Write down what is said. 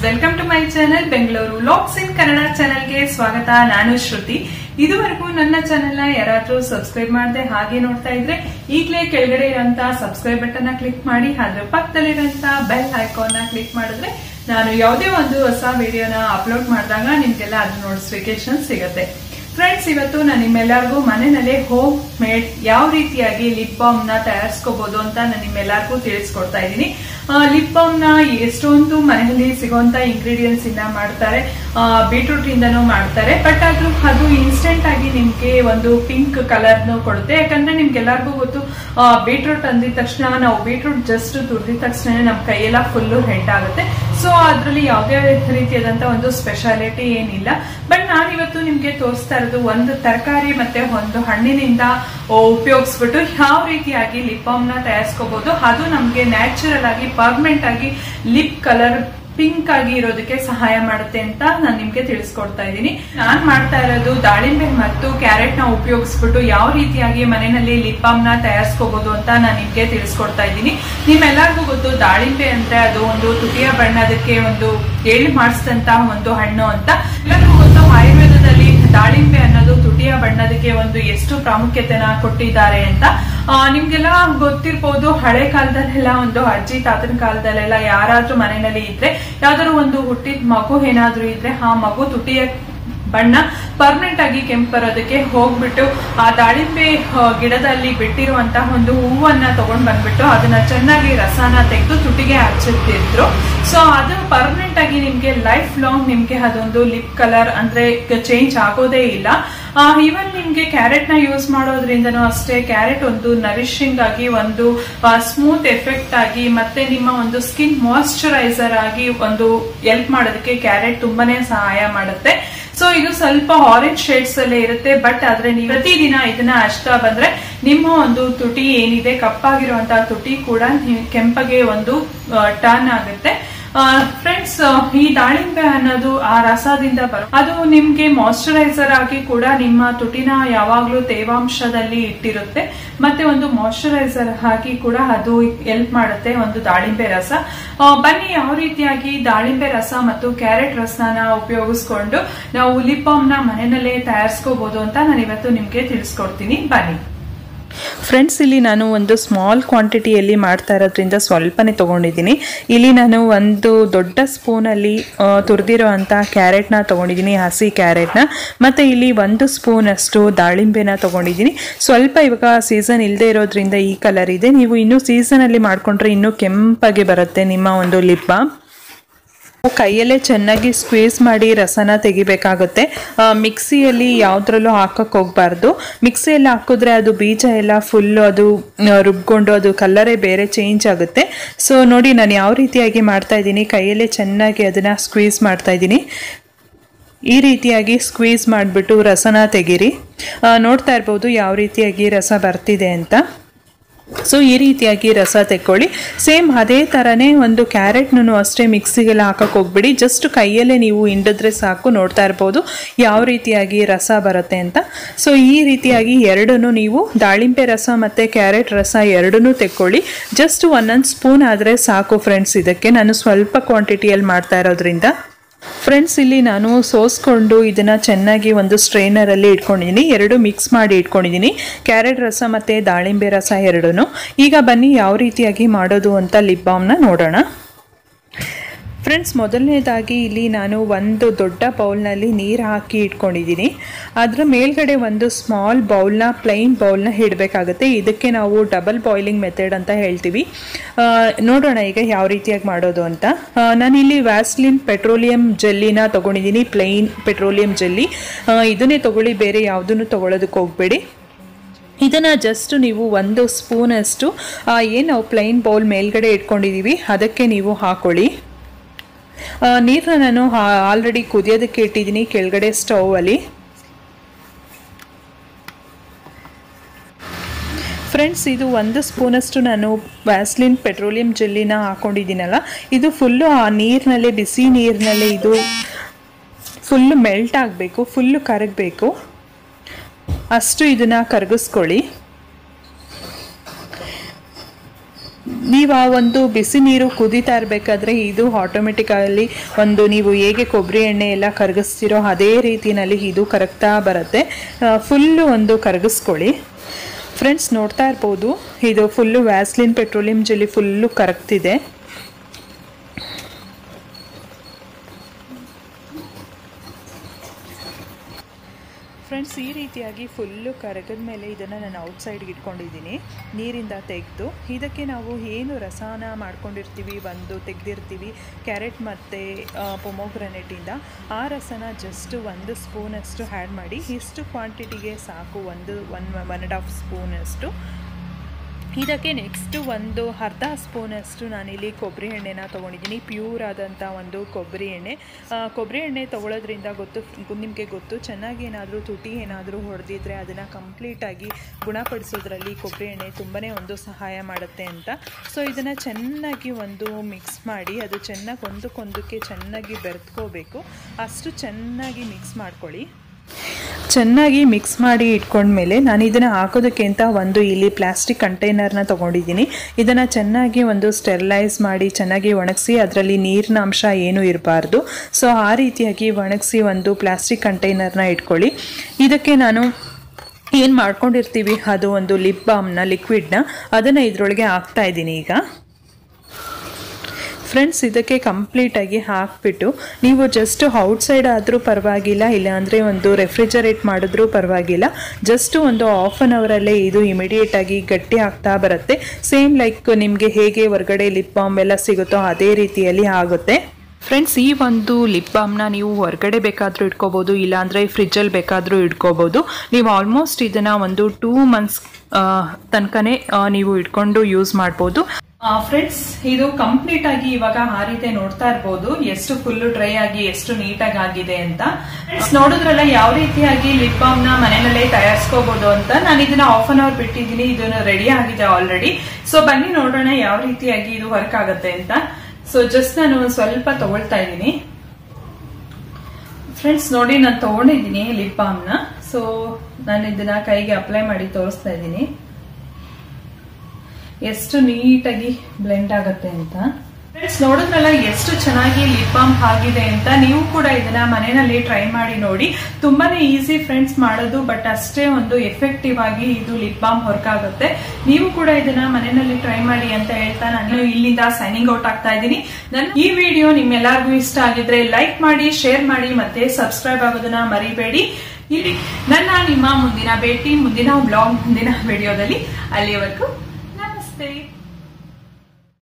welcome to my channel Bengaluru locks in Kannada ಚಾನೆಲ್ಗೆ ಸ್ವಾಗತ ನಾನು ಶ್ರುತಿ ಇದುವರೆಗೂ ನನ್ನ ಚಾನೆಲ್ ನ ಯಾರಾದ್ರೂ ಸಬ್ಸ್ಕ್ರೈಬ್ ಮಾಡದೆ ಹಾಗೆ ನೋಡ್ತಾ ಇದ್ರೆ ಈಗಲೇ ಕೆಳಗಡೆ ಇರೋಂತ ಸಬ್ಸ್ಕ್ರೈಬ್ ಬಟನ್ ನ ಕ್ಲಿಕ್ ಮಾಡಿ ಅದ್ರ ಪಕ್ಕದಲ್ಲಿರೋಂತ ಬೆಲ್ ಐಕಾನ್ ನ ಕ್ಲಿಕ್ ಮಾಡಿದ್ರೆ ನಾನು ಯಾವುದೇ ಒಂದು ಹೊಸ ವಿಡಿಯೋನ ಅಪ್ಲೋಡ್ ಮಾಡಿದಾಗ ನಿಮ್ಗೆಲ್ಲ ಅದ್ರ ನೋಟಿಫಿಕೇಶನ್ ಸಿಗುತ್ತೆ ಫ್ರೆಂಡ್ಸ್ ಇವತ್ತು ನಾನು ನಿಮ್ಮೆಲ್ಲರಿಗೂ ಮನೆಯಲ್ಲೇ ಹೋಮ್ ಮೇಡ್ ಯಾವ ರೀತಿಯಾಗಿ ಲಿಪ್ ಬಾಮ್ ನ ತಯಾರಿಸ್ಕೋಬಹುದು ಅಂತ ನಾನು ನಿಮ್ಮೆಲ್ಲರಿಗೂ ತಿಳಿಸ್ಕೊಡ್ತಾ ಇದ್ದೀನಿ ಲಿಪ್ ಬಾಮ್ ನ ಎಷ್ಟೊಂದು ಮನೆಯಲ್ಲಿ ಸಿಗುವಂತ ಇಂಗ್ರೀಡಿಯೆಂಟ್ಸ್ ಇಂದ ಮಾಡ್ತಾರೆ ಬೀಟ್ರೂಟ್ ಇಂದನೂ ಮಾಡ್ತಾರೆ ಬಟ್ ಅದು ಅದು ಇನ್ಸ್ಟೆಂಟ್ ಆಗಿ ನಿಮ್ಗೆ ಒಂದು ಪಿಂಕ್ ಕಲರ್ ಕೊಡುತ್ತೆ ಯಾಕಂದ್ರೆ ನಿಮ್ಗೆಲ್ಲರಿಗೂ ಗೊತ್ತು ಬೀಟ್ರೂಟ್ ಅಂದಿದ ತಕ್ಷಣ ನಾವು ಬೀಟ್ರೂಟ್ ಜಸ್ಟ್ ತುರ್ದಿದ ತಕ್ಷಣ ನಮ್ಮ ಕೈಯೆಲ್ಲ ಫುಲ್ಲು ಹೆಡ್ ಆಗುತ್ತೆ ಸೊ ಅದರಲ್ಲಿ ಯಾವುದೇ ರೀತಿಯಾದಂತ ಒಂದು ಸ್ಪೆಷಾಲಿಟಿ ಏನಿಲ್ಲ ಬಟ್ ನಾನಿವತ್ತು ನಿಮ್ಗೆ ತೋರಿಸ್ತಾ ಇರೋದು ಒಂದು ತರಕಾರಿ ಮತ್ತೆ ಒಂದು ಹಣ್ಣಿನಿಂದ ಉಪಯೋಗಿಸ್ಬಿಟ್ಟು ಯಾವ ರೀತಿಯಾಗಿ ಲಿಪ್ ಬಾಮ್ ನ ತಯಾರಿಸ್ಕೋಬಹುದು ಅದು ನಮ್ಗೆ ನ್ಯಾಚುರಲ್ ಆಗಿ ಪರ್ಮನೆಂಟ್ ಆಗಿ ಲಿಪ್ ಕಲರ್ ಪಿಂಕ್ ಆಗಿ ಇರೋದಕ್ಕೆ ಸಹಾಯ ಮಾಡುತ್ತೆ ಅಂತ ನಾನು ನಿಮ್ಗೆ ತಿಳಿಸ್ಕೊಡ್ತಾ ಇದ್ದೀನಿ ನಾನ್ ಮಾಡ್ತಾ ಇರೋದು ದಾಳಿಂಬೆ ಮತ್ತು ಕ್ಯಾರೆಟ್ ನ ಉಪಯೋಗಿಸ್ಬಿಟ್ಟು ಯಾವ ರೀತಿಯಾಗಿ ಮನೆಯಲ್ಲಿ ಲಿಪ್ ಬಾಮ್ ನ ತಯಾರಿಸ್ಕೋಬಹುದು ಅಂತ ನಾನು ನಿಮ್ಗೆ ತಿಳಿಸ್ಕೊಡ್ತಾ ಇದ್ದೀನಿ ನಿಮ್ಮೆಲ್ಲರಿಗೂ ಗೊತ್ತು ದಾಳಿಂಬೆ ಅಂದ್ರೆ ಅದು ಒಂದು ತುಟಿಯ ಬಣ್ಣದಕ್ಕೆ ಒಂದು ಎಳ್ಳು ಮಾಡಿಸಿದಂತ ಒಂದು ಹಣ್ಣು ಅಂತ ಎಲ್ಲರಿಗೂ ಗೊತ್ತು ಆಯುರ್ವೇದದಲ್ಲಿ ದಾಳಿಂಬೆ ಅನ್ನೋದು ತುಟಿಯ ಬಣ್ಣದಕ್ಕೆ ಒಂದು ಎಷ್ಟು ಪ್ರಾಮುಖ್ಯತೆನ ಕೊಟ್ಟಿದ್ದಾರೆ ಅಂತ ನಿಮ್ಗೆಲ್ಲ ಗೊತ್ತಿರ್ಬೋದು ಹಳೆ ಕಾಲದಲ್ಲೆಲ್ಲ ಒಂದು ಅಜ್ಜಿ ತಾತನ ಕಾಲದಲ್ಲೆಲ್ಲ ಯಾರಾದ್ರೂ ಮನೆಯಲ್ಲಿ ಇದ್ರೆ ಯಾವ್ದಾದ್ರು ಒಂದು ಹುಟ್ಟಿದ ಮಗು ಏನಾದ್ರೂ ಇದ್ರೆ ಆ ಮಗು ತುಟಿಯ ಬಣ್ಣ ಪರ್ಮನೆಂಟ್ ಆಗಿ ಕೆಂಪು ಬರೋದಕ್ಕೆ ಹೋಗ್ಬಿಟ್ಟು ಆ ದಾಳಿಂಬೆ ಗಿಡದಲ್ಲಿ ಬಿಟ್ಟಿರುವಂತಹ ಒಂದು ಹೂವನ್ನ ತಗೊಂಡ್ ಬಂದ್ಬಿಟ್ಟು ಅದನ್ನ ಚೆನ್ನಾಗಿ ರಸನ ತೆಗೆದು ತುಟಿಗೆ ಹಚ್ಚುತ್ತಿದ್ರು ಸೊ ಅದು ಪರ್ಮನೆಂಟ್ ಆಗಿ ನಿಮ್ಗೆ ಲೈಫ್ ಲಾಂಗ್ ನಿಮ್ಗೆ ಅದೊಂದು ಲಿಪ್ ಕಲರ್ ಅಂದ್ರೆ ಚೇಂಜ್ ಆಗೋದೇ ಇಲ್ಲ ಈವನ್ ನಿಮ್ಗೆ ಕ್ಯಾರೆಟ್ ನ ಯೂಸ್ ಮಾಡೋದ್ರಿಂದನೂ ಅಷ್ಟೇ ಕ್ಯಾರೆಟ್ ಒಂದು ನರಿಶಿಂಗ್ ಆಗಿ ಒಂದು ಸ್ಮೂತ್ ಎಫೆಕ್ಟ್ ಆಗಿ ಮತ್ತೆ ನಿಮ್ಮ ಒಂದು ಸ್ಕಿನ್ ಮಾಯಿಶ್ಚರೈಸರ್ ಆಗಿ ಒಂದು ಎಲ್ಪ್ ಮಾಡೋದಕ್ಕೆ ಕ್ಯಾರೆಟ್ ತುಂಬಾನೇ ಸಹಾಯ ಮಾಡುತ್ತೆ ಸೊ ಇದು ಸ್ವಲ್ಪ ಆರೆಂಜ್ ಶೇಡ್ಸ್ ಅಲ್ಲೇ ಇರುತ್ತೆ ಬಟ್ ಆದ್ರೆ ನೀವು ಪ್ರತಿದಿನ ಇದನ್ನ ಹಚ್ತಾ ಬಂದ್ರೆ ನಿಮ್ಮ ಒಂದು ತುಟಿ ಏನಿದೆ ಕಪ್ಪಾಗಿರುವಂತಹ ತುಟಿ ಕೂಡ ಕೆಂಪಗೆ ಒಂದು ಟರ್ನ್ ಆಗುತ್ತೆ ಫ್ರೆಂಡ್ಸ್ ಈ ದಾಳಿಂಬೆ ಅನ್ನೋದು ಆ ರಸದಿಂದ ಬರೋ ಅದು ನಿಮ್ಗೆ ಮಾಯಿಶ್ಚರೈಸರ್ ಆಗಿ ಕೂಡ ನಿಮ್ಮ ತುಟಿನ ಯಾವಾಗ್ಲೂ ತೇವಾಂಶದಲ್ಲಿ ಇಟ್ಟಿರುತ್ತೆ ಮತ್ತೆ ಒಂದು ಮಾಯಿಶ್ಚರೈಸರ್ ಆಗಿ ಕೂಡ ಅದು ಎಲ್ಪ್ ಮಾಡುತ್ತೆ ಒಂದು ದಾಳಿಂಬೆ ರಸ ಬನ್ನಿ ಯಾವ ರೀತಿಯಾಗಿ ದಾಳಿಂಬೆ ರಸ ಮತ್ತು ಕ್ಯಾರೆಟ್ ರಸನ ಉಪಯೋಗಿಸ್ಕೊಂಡು ನಾವು ಲಿಪ್ ಬಾಮ್ ನ ಮನೆಯಲ್ಲೇ ತಯಾರಿಸ್ಕೋಬಹುದು ಅಂತ ನಾನು ಇವತ್ತು ನಿಮ್ಗೆ ತಿಳಿಸ್ಕೊಡ್ತೀನಿ ಬನ್ನಿ ಫ್ರೆಂಡ್ಸ್ ಇಲ್ಲಿ ನಾನು ಒಂದು ಸ್ಮಾಲ್ ಕ್ವಾಂಟಿಟಿಯಲ್ಲಿ ಮಾಡ್ತಾ ಇರೋದ್ರಿಂದ ಸ್ವಲ್ಪನೇ ತೊಗೊಂಡಿದ್ದೀನಿ ಇಲ್ಲಿ ನಾನು ಒಂದು ದೊಡ್ಡ ಸ್ಪೂನಲ್ಲಿ ತುರಿದಿರೋ ಅಂಥ ಕ್ಯಾರೆಟ್ನ ತೊಗೊಂಡಿದ್ದೀನಿ ಹಸಿ ಕ್ಯಾರೆಟ್ನ ಮತ್ತು ಇಲ್ಲಿ ಒಂದು ಸ್ಪೂನಷ್ಟು ದಾಳಿಂಬೆನ ತೊಗೊಂಡಿದ್ದೀನಿ ಸ್ವಲ್ಪ ಇವಾಗ ಸೀಸನ್ ಇಲ್ಲದೆ ಇರೋದ್ರಿಂದ ಈ ಕಲರ್ ಇದೆ ನೀವು ಇನ್ನೂ ಸೀಸನಲ್ಲಿ ಮಾಡಿಕೊಂಡ್ರೆ ಇನ್ನೂ ಕೆಂಪಾಗಿ ಬರುತ್ತೆ ನಿಮ್ಮ ಒಂದು ಲಿಪ್ ಬಾಮ್ ಕೈಯಲ್ಲೇ ಚೆನ್ನಾಗಿ ಸ್ಕ್ವೀಸ್ ಮಾಡಿ ರಸನ ತೆಗಿಬೇಕಾಗುತ್ತೆ ಮಿಕ್ಸಿಯಲ್ಲಿ ಯಾವುದ್ರಲ್ಲೂ ಹಾಕಕ್ಕೆ ಹೋಗ್ಬಾರ್ದು ಮಿಕ್ಸಿಯಲ್ಲಿ ಹಾಕಿದ್ರೆ ಅದು ಬೀಜ ಎಲ್ಲ ಫುಲ್ಲು ಅದು ರುಬ್ಕೊಂಡು ಅದು ಕಲ್ಲರೇ ಬೇರೆ ಚೇಂಜ್ ಆಗುತ್ತೆ ಸೊ ನೋಡಿ ನಾನು ಯಾವ ರೀತಿಯಾಗಿ ಮಾಡ್ತಾ ಇದ್ದೀನಿ ಕೈಯಲ್ಲೇ ಚೆನ್ನಾಗಿ ಅದನ್ನು ಸ್ಕ್ವೀಸ್ ಮಾಡ್ತಾ ಇದ್ದೀನಿ ಈ ರೀತಿಯಾಗಿ ಸ್ಕ್ವೀಸ್ ಮಾಡಿಬಿಟ್ಟು ರಸನ ತೆಗೀರಿ ನೋಡ್ತಾ ಇರ್ಬೋದು ಯಾವ ರೀತಿಯಾಗಿ ರಸ ಬರ್ತಿದೆ ಅಂತ ಸೊ ಈ ರೀತಿಯಾಗಿ ರಸ ತೆಕ್ಕೊಳ್ಳಿ ಸೇಮ್ ಅದೇ ಥರನೇ ಒಂದು ಕ್ಯಾರೆಟ್ನೂ ಅಷ್ಟೇ ಮಿಕ್ಸಿಗೆಲ್ಲ ಹಾಕಕ್ಕೆ ಹೋಗ್ಬಿಡಿ ಜಸ್ಟ್ ಕೈಯಲ್ಲೇ ನೀವು ಹಿಂಡಿದ್ರೆ ಸಾಕು ನೋಡ್ತಾ ಇರ್ಬೋದು ಯಾವ ರೀತಿಯಾಗಿ ರಸ ಬರುತ್ತೆ ಅಂತ ಸೊ ಈ ರೀತಿಯಾಗಿ ಎರಡನ್ನೂ ನೀವು ದಾಳಿಂಬೆ ರಸ ಮತ್ತು ಕ್ಯಾರೆಟ್ ರಸ ಎರಡನ್ನೂ ತೆಕ್ಕೊಳ್ಳಿ ಜಸ್ಟ್ ಒಂದೊಂದು ಸ್ಪೂನ್ ಆದರೆ ಸಾಕು ಫ್ರೆಂಡ್ಸ್ ಇದಕ್ಕೆ ನಾನು ಸ್ವಲ್ಪ ಕ್ವಾಂಟಿಟಿಯಲ್ಲಿ ಮಾಡ್ತಾ ಇರೋದ್ರಿಂದ ಫ್ರೆಂಡ್ಸ್ ಇಲ್ಲಿ ನಾನು ಸೋಸ್ಕೊಂಡು ಇದನ್ನು ಚೆನ್ನಾಗಿ ಒಂದು ಸ್ಟ್ರೈನರಲ್ಲಿ ಇಟ್ಕೊಂಡಿದ್ದೀನಿ ಎರಡು ಮಿಕ್ಸ್ ಮಾಡಿ ಇಟ್ಕೊಂಡಿದ್ದೀನಿ ಕ್ಯಾರೆಟ್ ರಸ ಮತ್ತು ದಾಳಿಂಬೆ ರಸ ಎರಡೂ ಈಗ ಬನ್ನಿ ಯಾವ ರೀತಿಯಾಗಿ ಮಾಡೋದು ಅಂತ ಲಿಪ್ ಬಾಮ್ನ ನೋಡೋಣ ಫ್ರೆಂಡ್ಸ್ ಮೊದಲನೇದಾಗಿ ಇಲ್ಲಿ ನಾನು ಒಂದು ದೊಡ್ಡ ಬೌಲ್ನಲ್ಲಿ ನೀರು ಹಾಕಿ ಇಟ್ಕೊಂಡಿದ್ದೀನಿ ಅದರ ಮೇಲ್ಗಡೆ ಒಂದು ಸ್ಮಾಲ್ ಬೌಲ್ನ ಪ್ಲೈನ್ ಬೌಲ್ನ ಇಡಬೇಕಾಗುತ್ತೆ ಇದಕ್ಕೆ ನಾವು ಡಬಲ್ ಬಾಯ್ಲಿಂಗ್ ಮೆಥಡ್ ಅಂತ ಹೇಳ್ತೀವಿ ನೋಡೋಣ ಈಗ ಯಾವ ರೀತಿಯಾಗಿ ಮಾಡೋದು ಅಂತ ನಾನಿಲ್ಲಿ ವ್ಯಾಸ್ಲಿನ್ ಪೆಟ್ರೋಲಿಯಂ ಜೆಲ್ಲಿನ ತೊಗೊಂಡಿದ್ದೀನಿ ಪ್ಲೈನ್ ಪೆಟ್ರೋಲಿಯಂ ಜೆಲ್ಲಿ ಇದನ್ನೇ ತೊಗೊಳ್ಳಿ ಬೇರೆ ಯಾವುದನ್ನು ತೊಗೊಳೋದಕ್ಕೆ ಹೋಗಬೇಡಿ ಇದನ್ನು ಜಸ್ಟ್ ನೀವು ಒಂದು ಸ್ಪೂನಷ್ಟು ಏನು ನಾವು ಪ್ಲೈನ್ ಬೌಲ್ ಮೇಲ್ಗಡೆ ಇಟ್ಕೊಂಡಿದ್ದೀವಿ ಅದಕ್ಕೆ ನೀವು ಹಾಕೊಳ್ಳಿ ನೀರನ್ನ ನಾನು ಆಲ್ರೆಡಿ ಕುದಿಯೋದಕ್ಕೆ ಇಟ್ಟಿದ್ದೀನಿ ಕೆಳಗಡೆ ಸ್ಟೌವಲ್ಲಿ ಫ್ರೆಂಡ್ಸ್ ಇದು ಒಂದು ಸ್ಪೂನಷ್ಟು ನಾನು ವ್ಯಾಸ್ಲಿನ್ ಪೆಟ್ರೋಲಿಯಂ ಜೆಲ್ಲಿನ ಹಾಕೊಂಡಿದ್ದೀನಲ್ಲ ಇದು ಫುಲ್ಲು ಆ ನೀರಿನಲ್ಲೇ ಬಿಸಿ ನೀರಿನಲ್ಲೇ ಇದು ಫುಲ್ಲು ಮೆಲ್ಟ್ ಆಗಬೇಕು ಫುಲ್ಲು ಕರಗಬೇಕು ಅಷ್ಟು ಇದನ್ನು ಕರಗಿಸ್ಕೊಳ್ಳಿ ನೀವು ಆ ಒಂದು ಬಿಸಿ ನೀರು ಕುದೀತಾ ಇರಬೇಕಾದ್ರೆ ಇದು ಆಟೋಮೆಟಿಕಲಿ ಒಂದು ನೀವು ಹೇಗೆ ಕೊಬ್ಬರಿ ಎಣ್ಣೆ ಎಲ್ಲ ಕರಗಿಸ್ತಿರೋ ಅದೇ ರೀತಿಯಲ್ಲಿ ಇದು ಕರಗ್ತಾ ಬರುತ್ತೆ ಫುಲ್ಲು ಒಂದು ಕರಗಿಸ್ಕೊಳ್ಳಿ ಫ್ರೆಂಡ್ಸ್ ನೋಡ್ತಾ ಇರ್ಬೋದು ಇದು full vaseline petroleum jelly full ಕರಗ್ತಿದೆ ಫ್ರೆಂಡ್ಸ್ ಈ ರೀತಿಯಾಗಿ ಫುಲ್ಲು ಕರಗದ ಮೇಲೆ ಇದನ್ನು ನಾನು ಔಟ್ಸೈಡ್ಗೆ ಇಟ್ಕೊಂಡಿದ್ದೀನಿ ನೀರಿಂದ ತೆಗೆದು ಇದಕ್ಕೆ ನಾವು ಏನು ರಸಾನ ಮಾಡ್ಕೊಂಡಿರ್ತೀವಿ ಒಂದು ತೆಗೆದಿರ್ತೀವಿ ಕ್ಯಾರೆಟ್ ಮತ್ತು ಪೊಮೊಗ್ರನೆಟಿಂದ ಆ ರಸನ ಜಸ್ಟ್ ಒಂದು ಸ್ಪೂನಷ್ಟು ಆ್ಯಡ್ ಮಾಡಿ ಇಷ್ಟು ಕ್ವಾಂಟಿಟಿಗೆ ಸಾಕು ಒಂದು ಒನ್ ಒನ್ ಆ್ಯಂಡ್ ಹಾಫ್ ಸ್ಪೂನಷ್ಟು ಇದಕ್ಕೆ ನೆಕ್ಸ್ಟ್ ಒಂದು ಅರ್ಧ ಸ್ಪೂನಷ್ಟು ನಾನಿಲ್ಲಿ ಕೊಬ್ಬರಿ ಎಣ್ಣೆನ ತೊಗೊಂಡಿದ್ದೀನಿ ಪ್ಯೂರ್ ಆದಂಥ ಒಂದು ಕೊಬ್ಬರಿ ಎಣ್ಣೆ ಕೊಬ್ಬರಿ ಎಣ್ಣೆ ತೊಗೊಳೋದ್ರಿಂದ ಗೊತ್ತು ನಿಮಗೆ ಗೊತ್ತು ಚೆನ್ನಾಗಿ ಏನಾದರೂ ತುಟಿ ಏನಾದರೂ ಹೊಡೆದಿದ್ರೆ ಅದನ್ನು ಕಂಪ್ಲೀಟಾಗಿ ಗುಣಪಡಿಸೋದ್ರಲ್ಲಿ ಕೊಬ್ಬರಿ ಎಣ್ಣೆ ತುಂಬಾ ಒಂದು ಸಹಾಯ ಮಾಡುತ್ತೆ ಅಂತ ಸೊ ಇದನ್ನು ಚೆನ್ನಾಗಿ ಒಂದು ಮಿಕ್ಸ್ ಮಾಡಿ ಅದು ಚೆನ್ನಾಗಿ ಒಂದಕ್ಕೊಂದಕ್ಕೆ ಚೆನ್ನಾಗಿ ಬೆರೆತ್ಕೋಬೇಕು ಅಷ್ಟು ಚೆನ್ನಾಗಿ ಮಿಕ್ಸ್ ಮಾಡ್ಕೊಳ್ಳಿ ಚೆನ್ನಾಗಿ ಮಿಕ್ಸ್ ಮಾಡಿ ಇಟ್ಕೊಂಡ್ಮೇಲೆ ನಾನು ಇದನ್ನು ಹಾಕೋದಕ್ಕೆ ಅಂತ ಒಂದು ಇಲ್ಲಿ ಪ್ಲಾಸ್ಟಿಕ್ ಕಂಟೈನರ್ನ ತೊಗೊಂಡಿದ್ದೀನಿ ಇದನ್ನು ಚೆನ್ನಾಗಿ ಒಂದು ಸ್ಟೆರಿಲೈಸ್ ಮಾಡಿ ಚೆನ್ನಾಗಿ ಒಣಗಿಸಿ ಅದರಲ್ಲಿ ನೀರಿನ ಅಂಶ ಏನೂ ಇರಬಾರ್ದು ಸೊ ಆ ರೀತಿಯಾಗಿ ಒಣಗಿಸಿ ಒಂದು ಪ್ಲಾಸ್ಟಿಕ್ ಕಂಟೈನರ್ನ ಇಟ್ಕೊಳ್ಳಿ ಇದಕ್ಕೆ ನಾನು ಏನು ಮಾಡ್ಕೊಂಡಿರ್ತೀವಿ ಅದು ಒಂದು ಲಿಪ್ ಬಾಮ್ನ ಲಿಕ್ವಿಡ್ನ ಅದನ್ನು ಇದರೊಳಗೆ ಹಾಕ್ತಾ ಇದ್ದೀನಿ ಈಗ ಫ್ರೆಂಡ್ಸ್ ಇದಕ್ಕೆ ಕಂಪ್ಲೀಟಾಗಿ ಹಾಕ್ಬಿಟ್ಟು ನೀವು ಜಸ್ಟ್ ಔಟ್ಸೈಡ್ ಆದರೂ ಪರವಾಗಿಲ್ಲ ಇಲ್ಲಾಂದರೆ ಒಂದು ರೆಫ್ರಿಜರೇಟ್ ಮಾಡಿದ್ರೂ ಪರವಾಗಿಲ್ಲ ಜಸ್ಟ್ ಒಂದು ಹಾಫ್ ಆನ್ ಅವರಲ್ಲೇ ಇದು ಇಮಿಡಿಯೇಟಾಗಿ ಗಟ್ಟಿ ಆಗ್ತಾ ಬರುತ್ತೆ ಸೇಮ್ ಲೈಕ್ ನಿಮಗೆ ಹೇಗೆ ಹೊರಗಡೆ ಲಿಪ್ ಬಾಮ್ ಎಲ್ಲ ಸಿಗುತ್ತೋ ಅದೇ ರೀತಿಯಲ್ಲಿ ಆಗುತ್ತೆ ಫ್ರೆಂಡ್ಸ್ ಈ ಒಂದು ಲಿಪ್ ಬಾಮ್ನ ನೀವು ಹೊರಗಡೆ ಬೇಕಾದರೂ ಇಟ್ಕೋಬೋದು ಇಲ್ಲಾಂದರೆ ಫ್ರಿಜ್ಜಲ್ಲಿ ಬೇಕಾದರೂ ಇಟ್ಕೋಬೋದು ನೀವು ಆಲ್ಮೋಸ್ಟ್ ಇದನ್ನು ಒಂದು ಟೂ ಮಂತ್ಸ್ ತನಕನೇ ನೀವು ಇಟ್ಕೊಂಡು ಯೂಸ್ ಮಾಡ್ಬೋದು ಫ್ರೆಂಡ್ಸ್ ಇದು ಕಂಪ್ಲೀಟ್ ಆಗಿ ಇವಾಗ ಆ ರೀತಿ ನೋಡ್ತಾ ಇರ್ಬೋದು ಎಷ್ಟು ಫುಲ್ ಡ್ರೈ ಆಗಿ ಎಷ್ಟು ನೀಟಾಗಿ ಆಗಿದೆ ಅಂತ ಫ್ರೆಂಡ್ಸ್ ನೋಡಿದ್ರಲ್ಲ ಯಾವ ರೀತಿಯಾಗಿ ಲಿಪ್ ಬಾಮ್ ನ ಮನೆಯಲ್ಲೇ ತಯಾರಿಸ್ಕೋಬಹುದು ಅಂತ ನಾನು ಇದನ್ನ ಹಾಫ್ ಅನ್ ಅವರ್ ಬಿಟ್ಟಿದ್ದೀನಿ ಇದನ್ನು ರೆಡಿ ಆಗಿದೆ ಆಲ್ರೆಡಿ ಸೊ ಬನ್ನಿ ನೋಡೋಣ ಯಾವ ರೀತಿಯಾಗಿ ಇದು ವರ್ಕ್ ಆಗುತ್ತೆ ಅಂತ ಸೊ ಜಸ್ಟ್ ನಾನು ಸ್ವಲ್ಪ ತಗೊಳ್ತಾ ಇದ್ದೀನಿ ಫ್ರೆಂಡ್ಸ್ ನೋಡಿ ನಾನು ತಗೊಂಡಿದ್ದೀನಿ ಲಿಪ್ ಬಾಮ್ ನ ಸೊ ನಾನು ಇದನ್ನ ಕೈಗೆ ಅಪ್ಲೈ ಮಾಡಿ ತೋರಿಸ್ತಾ ಇದ್ದೀನಿ ಎಷ್ಟು ನೀಟಾಗಿ ಬ್ಲೆಂಡ್ ಆಗುತ್ತೆ ಅಂತ ಫ್ರೆಂಡ್ಸ್ ನೋಡಿದ್ರಲ್ಲ ಎಷ್ಟು ಚೆನ್ನಾಗಿ ಲಿಪ್ ಬಾಮ್ ಆಗಿದೆ ಅಂತ ನೀವು ಕೂಡ ಇದನ್ನ ಮನೆಯಲ್ಲಿ ಟ್ರೈ ಮಾಡಿ ನೋಡಿ ತುಂಬಾನೇ ಈಸಿ ಫ್ರೆಂಡ್ಸ್ ಮಾಡೋದು ಬಟ್ ಅಷ್ಟೇ ಒಂದು ಎಫೆಕ್ಟಿವ್ ಆಗಿ ಇದು ಲಿಪ್ ಬಾಮ್ ವರ್ಕ್ ಆಗುತ್ತೆ ನೀವು ಕೂಡ ಇದನ್ನ ಮನೆಯಲ್ಲಿ ಟ್ರೈ ಮಾಡಿ ಅಂತ ಹೇಳ್ತಾ ನಾನು ಇಲ್ಲಿಂದ ಸೈನಿಂಗ್ ಔಟ್ ಆಗ್ತಾ ಇದ್ದೀನಿ ನನ್ನ ಈ ವಿಡಿಯೋ ನಿಮ್ಮೆಲ್ಲರಿಗೂ ಇಷ್ಟ ಆಗಿದ್ರೆ ಲೈಕ್ ಮಾಡಿ ಶೇರ್ ಮಾಡಿ ಮತ್ತೆ ಸಬ್ಸ್ಕ್ರೈಬ್ ಆಗೋದನ್ನ ಮರಿಬೇಡಿ ಇಲ್ಲಿ ನನ್ನ ನಿಮ್ಮ ಮುಂದಿನ ಭೇಟಿ ಮುಂದಿನ ಬ್ಲಾಗ್ ಮುಂದಿನ ವಿಡಿಯೋದಲ್ಲಿ ಅಲ್ಲಿಯವರೆಗೂ ನಮಸ್ತೆ